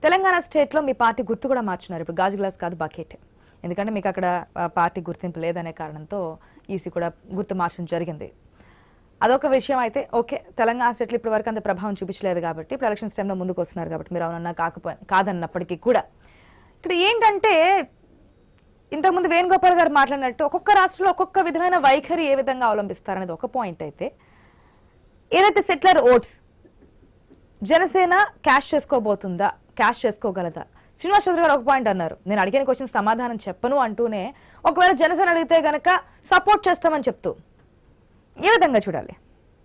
తెలంగాణ స్టేట్లో మీ పార్టీ గుర్తు కూడా మార్చున్నారు ఇప్పుడు గాజు గ్లాస్ కాదు బకెట్ ఎందుకంటే మీకు అక్కడ ఆ, పార్టీ గుర్తింపు లేదనే కారణంతో ఈసీ కూడా గుర్తు మార్చడం జరిగింది అదొక విషయం అయితే ఓకే తెలంగాణ స్టేట్లో ఇప్పటి వరకు అంత ప్రభావం చూపించలేదు కాబట్టి ఇప్పుడు ఎలక్షన్స్ టైంలో ముందుకు వస్తున్నారు కాబట్టి మీరు అవునన్నా కాకపోయి కాదన్నప్పటికీ కూడా ఇక్కడ ఏంటంటే ఇంతకుముందు వేణుగోపాల్ గారు మాట్లాడినట్టు ఒక్కొక్క రాష్ట్రంలో ఒక్కొక్క విధమైన వైఖరి ఏ విధంగా అవలంబిస్తారనేది ఒక పాయింట్ అయితే ఏదైతే సెటిలర్ ఓట్స్ జనసేన క్యాష్ చేసుకోబోతుందా క్యాష్ చేసుకోగలదా శ్రీనివాస్ చౌదరి గారు ఒక పాయింట్ అన్నారు నేను అడిగిన క్వశ్చన్ సమాధానం చెప్పను అంటూనే ఒకవేళ జనసేన అడిగితే గనక సపోర్ట్ చేస్తామని చెప్తూ ఏ విధంగా చూడాలి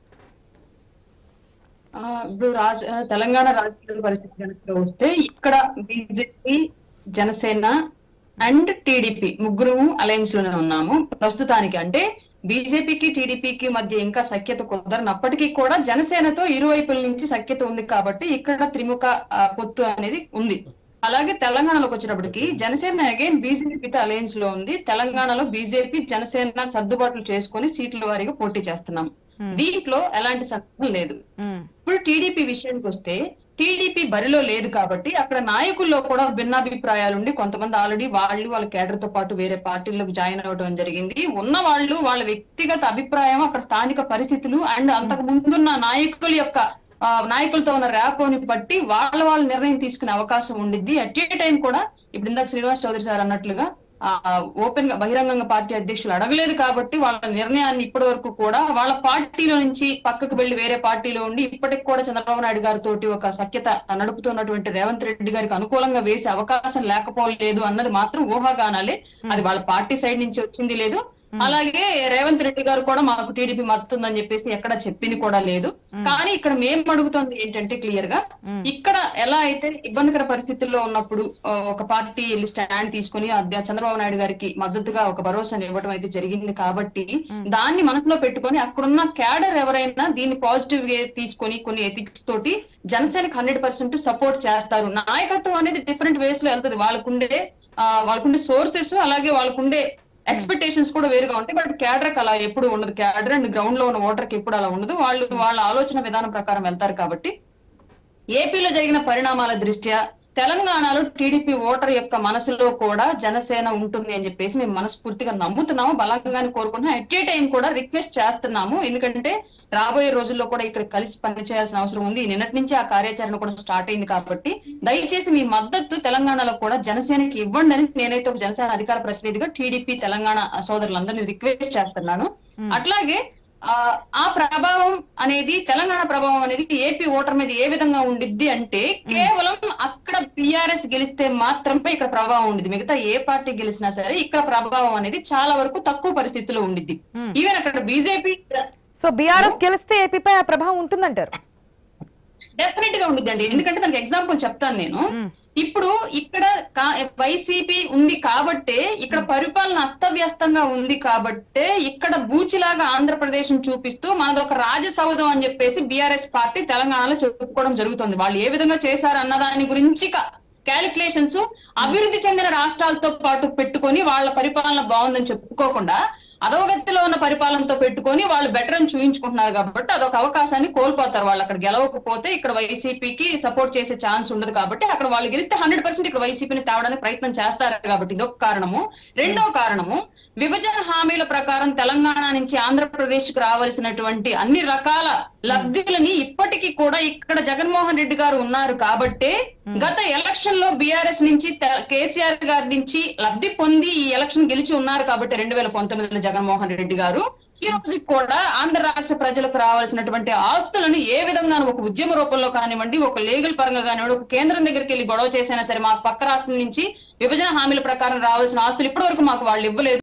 ఆ, ఇప్పుడు రాజ ఆ, తెలంగాణ రాజకీయ పరిస్థితి కనుక వస్తే ఇక్కడ బీజేపీ జనసేన అండ్ టీడీపీ ముగ్గురు అలయన్స్ లోనే ఉన్నాము ప్రస్తుతానికి అంటే బీజేపీకి టీడీపీకి మధ్య ఇంకా సఖ్యత కుదరనప్పటికీ కూడా జనసేనతో ఇరువైపుల నుంచి సఖ్యత ఉంది కాబట్టి ఇక్కడ త్రిముఖ ఆ, పొత్తు అనేది ఉంది అలాగే తెలంగాణలోకి వచ్చినప్పటికి జనసేన అగైన్ బీజేపీతో అలయన్స్ లో ఉంది తెలంగాణలో బీజేపీ జనసేన సర్దుబాట్లు చేసుకొని సీట్ల వారీగా పోటీ చేస్తున్నాం దీంట్లో ఎలాంటి సందేహం లేదు మ్మ్. ఇప్పుడు టీడీపీ విషయానికి వస్తే టీడీపీ బరిలో లేదు కాబట్టి అక్కడ నాయకుల్లో కూడా భిన్నాభిప్రాయాలు ఉండి కొంతమంది ఆల్రెడీ వాళ్ళు వాళ్ళ కేడర్ తో పాటు వేరే పార్టీలకు జాయిన్ అవ్వడం జరిగింది ఉన్న వాళ్ళు వాళ్ళ వ్యక్తిగత అభిప్రాయం అక్కడ స్థానిక పరిస్థితులు అండ్ అంతకు ముందున్న నాయకుల యొక్క ఆ, నాయకులతో ఉన్న ర్యాపోని బట్టి వాళ్ళ వాళ్ళ నిర్ణయం తీసుకునే అవకాశం ఉండిద్ది అట్ ఏ టైం కూడా ఇప్పుడు ఇందాక శ్రీనివాస్ చౌదరి సార్ అన్నట్లుగా ఓపెన్ గా బహిరంగంగా పార్టీ అధ్యక్షులు అడగలేదు కాబట్టి వాళ్ళ నిర్ణయాన్ని ఇప్పటి వరకు కూడా వాళ్ళ పార్టీలో నుంచి పక్కకు వెళ్లి వేరే పార్టీలో ఉండి ఇప్పటికి కూడా చంద్రబాబు నాయుడు గారితో ఒక సఖ్యత నడుపుతున్నటువంటి రేవంత్ రెడ్డి గారికి అనుకూలంగా వేసే అవకాశం లేకపోలేదు అన్నది మాత్రం ఊహాగానాలే అది వాళ్ళ పార్టీ సైడ్ నుంచి వచ్చింది లేదు అలాగే రేవంత్ రెడ్డి గారు కూడా మాకు టీడీపీ మద్దతుందని చెప్పేసి ఎక్కడ చెప్పింది కూడా లేదు కానీ ఇక్కడ మేము అడుగుతుంది ఏంటంటే క్లియర్ గా ఇక్కడ ఎలా అయితే ఇబ్బందికర పరిస్థితుల్లో ఉన్నప్పుడు ఆ, ఒక పార్టీ వెళ్ళి స్టాండ్ తీసుకొని అధ్య- చంద్రబాబు నాయుడు గారికి మద్దతుగా ఒక భరోసాని ఇవ్వడం అయితే జరిగింది కాబట్టి దాన్ని మనసులో పెట్టుకొని అక్కడున్న క్యాడర్ ఎవరైనా దీన్ని పాజిటివ్ గా తీసుకొని కొన్ని ఎథిక్స్ తోటి జనసేనకు హండ్రెడ్ పర్సెంట్ సపోర్ట్ చేస్తారు నాయకత్వం అనేది డిఫరెంట్ వేస్ లో వెళ్తుంది వాళ్ళకుండే ఆ, వాళ్ళకుండే సోర్సెస్ అలాగే వాళ్ళకుండే ఎక్స్పెక్టేషన్స్ కూడా వేరుగా ఉంటాయి బట్ క్యాడర్ అలా ఎప్పుడు ఉండదు క్యాడర్ అండ్ గ్రౌండ్ లో ఉన్న ఓటర్ కి ఎప్పుడు అలా ఉండదు వాళ్ళు వాళ్ళ ఆలోచన విధానం ప్రకారం వెళ్తారు కాబట్టి ఏపీలో జరిగిన పరిణామాల దృష్ట్యా తెలంగాణలో టీడీపీ ఓటర్ యొక్క మనసులో కూడా జనసేన ఉంటుంది అని చెప్పేసి మేము మనస్ఫూర్తిగా నమ్ముతున్నాము బలంగానే కోరుకుంటున్నాం అట్ ఏ టైం కూడా రిక్వెస్ట్ చేస్తున్నాము ఎందుకంటే రాబోయే రోజుల్లో కూడా ఇక్కడ కలిసి పనిచేయాల్సిన అవసరం ఉంది నిన్నటి నుంచి ఆ కార్యాచరణ కూడా స్టార్ట్ అయింది కాబట్టి దయచేసి మీ మద్దతు తెలంగాణలో కూడా జనసేనకి ఇవ్వండి అని నేనైతే ఒక జనసేన అధికార ప్రతినిధిగా టీడీపీ తెలంగాణ సోదరులందరినీ రిక్వెస్ట్ చేస్తున్నాను అట్లాగే ఆ ఆ ప్రభావం అనేది తెలంగాణ ప్రభావం అనేది ఏపీ ఓటర్ మీద ఏ విధంగా ఉండిద్ది అంటే కేవలం అక్కడ పిఆర్ఎస్ గెలిస్తే మాత్రమే ఇక్కడ ప్రభావం ఉండిద్ది మిగతా ఏ పార్టీ గెలిచినా సరే ఇక్కడ ప్రభావం అనేది చాలా వరకు తక్కువ పరిస్థితిలో ఉండిద్ది ఈవెన్ అక్కడ బీజేపీ సో బీఆర్ఎస్ గెలిస్తే ఏపీపై ఆ ప్రభావం ఉంటుందంటారు డెఫినెట్ గా ఉండిద్దండి ఎందుకంటే దానికి ఎగ్జాంపుల్ చెప్తాను నేను ఇప్పుడు ఇక్కడ వైసీపీ ఉంది కాబట్టే ఇక్కడ పరిపాలన అస్తవ్యస్తంగా ఉంది కాబట్టే ఇక్కడ బూచిలాగా ఆంధ్రప్రదేశ్ చూపిస్తూ మనది ఒక రాజసౌధం అని చెప్పేసి బీఆర్ఎస్ పార్టీ తెలంగాణలో చెప్పుకోవడం జరుగుతుంది వాళ్ళు ఏ విధంగా చేశారు అన్న దాని గురించి క్యాలిక్యులేషన్స్ అభివృద్ధి చెందిన రాష్ట్రాలతో పాటు పెట్టుకొని వాళ్ళ పరిపాలన బాగుందని చెప్పుకోకుండా అధోగతిలో ఉన్న పరిపాలనతో పెట్టుకొని వాళ్ళు బెటర్ అని చూపించుకుంటున్నారు కాబట్టి అదొక అవకాశాన్ని కోల్పోతారు వాళ్ళు అక్కడ గెలవకపోతే ఇక్కడ వైసీపీకి సపోర్ట్ చేసే ఛాన్స్ ఉండదు కాబట్టి అక్కడ వాళ్ళు గెలిస్తే హండ్రెడ్ పర్సెంట్ ఇక్కడ వైసీపీని తేవడానికి ప్రయత్నం చేస్తారు కాబట్టి ఇదొక కారణము రెండో కారణము విభజన హామీల ప్రకారం తెలంగాణ నుంచి ఆంధ్రప్రదేశ్ కు రావాల్సినటువంటి అన్ని రకాల లబ్ధులని ఇప్పటికీ కూడా ఇక్కడ జగన్మోహన్ రెడ్డి గారు ఉన్నారు కాబట్టే గత ఎలక్షన్ లో బీఆర్ఎస్ నుంచి తె- కేసీఆర్ గారి నుంచి లబ్ధి పొంది ఈ ఎలక్షన్ గెలిచి ఉన్నారు కాబట్టి రెండు వేల పంతొమ్మిదిలో జగన్మోహన్ రెడ్డి గారు ఈ రోజు కూడా ఆంధ్ర రాష్ట్ర ప్రజలకు రావాల్సినటువంటి ఆస్తులను ఏ విధంగా ఒక ఉద్యమ రూపంలో కానివ్వండి ఒక లీగల్ పరంగా కానివ్వండి ఒక కేంద్రం దగ్గరికి వెళ్ళి గొడవ చేసినా సరే మా పక్క రాష్ట్రం నుంచి విభజన హామీల ప్రకారం రావాల్సిన ఆస్తులు ఇప్పటి వరకు మాకు వాళ్ళు ఇవ్వలేదు